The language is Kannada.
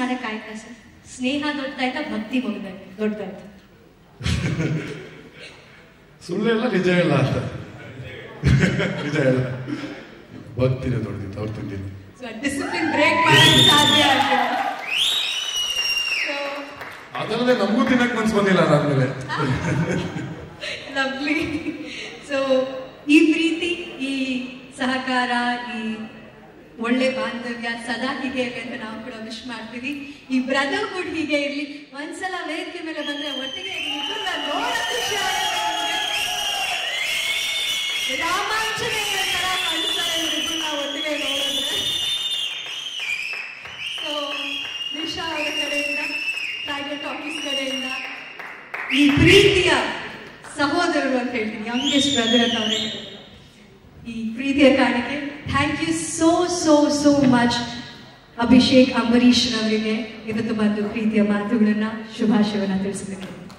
ಕಾಯ್ತಾ ಸರ್ ಸ್ನೇಹ ದೊಡ್ಡದಾಯ್ತಾ ಭಕ್ತಿ ಮುಗಿದಾಯ್ತು ದೊಡ್ಡದಾಯ್ತು ಸುಳ್ಳು ಇಲ್ಲ ನಿಜ ಇಲ್ಲ ಅಂತ ನಿಜ ಇಲ್ಲ ಭಕ್ತಿನೇ ದೊಡ್ಡದಿತ್ತು ಅವ್ರು ತಿಂದಿದ್ದು ಸೊ ಡಿಸಿಪ್ಲಿನ್ ಬ್ರೇಕ್ ಮಾಡಕ್ಕೆ ಸಾಧ್ಯ ಆಗಿಲ್ಲ ಸೊ ಅದಲ್ಲದೆ ನಮಗೂ ತಿನ್ನಕ್ ಮನ್ಸು ಬಂದಿಲ್ಲ ಅದಾದ್ಮೇಲೆ ಲವ್ಲಿ ಸೊ ಈ ಪ್ರೀತಿ ಈ ಸಹಕಾರ ಈ ಒಳ್ಳೆ ಬಾಂಧವ್ಯ ಸದಾ ಹೀಗೆ ಇರಲಿ ಅಂತ ನಾವು ಕೂಡ ವಿಶ್ ಮಾಡ್ತೀವಿ ಈ ಬ್ರದರ್ಹುಡ್ ಹೀಗೆ ಇರಲಿ ಒಂದ್ಸಲ ವೇದಿಕೆ ಮೇಲೆ ಬಂದ್ರೆ ಒಟ್ಟಿಗೆ ಇಬ್ಬರನ್ನ ನೋಡೋ ಖುಷಿ ಆಗುತ್ತೆ ನಮ್ಗೆ. ರಾಮಾಂಜನೇಯ ತರ ಕಾಣಿಸ್ತಾರೆ ಇವ್ರಿಬ್ಬರನ್ನ ಒಟ್ಟಿಗೆ ನೋಡಿದ್ರೆ ಸೊ ನಿಶಾ ಅವರ ಕಡೆಯಿಂದ ಟೈಗರ್ ಟಾಕೀಸ್ ಕಡೆಯಿಂದ ಈ ಪ್ರೀತಿಯ ಸಹೋದರರು ಅಂತ ಹೇಳ್ತೀನಿ ಯಂಗೆಸ್ಟ್ ಬ್ರದರ್ ಅಂತ ಅವರೇ ಹೇಳಿದ್ರು ಈ ಪ್ರೀತಿಯ ಕಾರಣಕ್ಕೆ thank you so so so much Abhishek Ambareesh ರವರಿಗೆ ಇವತ್ತು ಬಂದು ಪ್ರೀತಿಯ ಮಾತುಗಳನ್ನ ಶುಭಾಶಯವನ್ನ ತಿಳಿಸಬೇಕು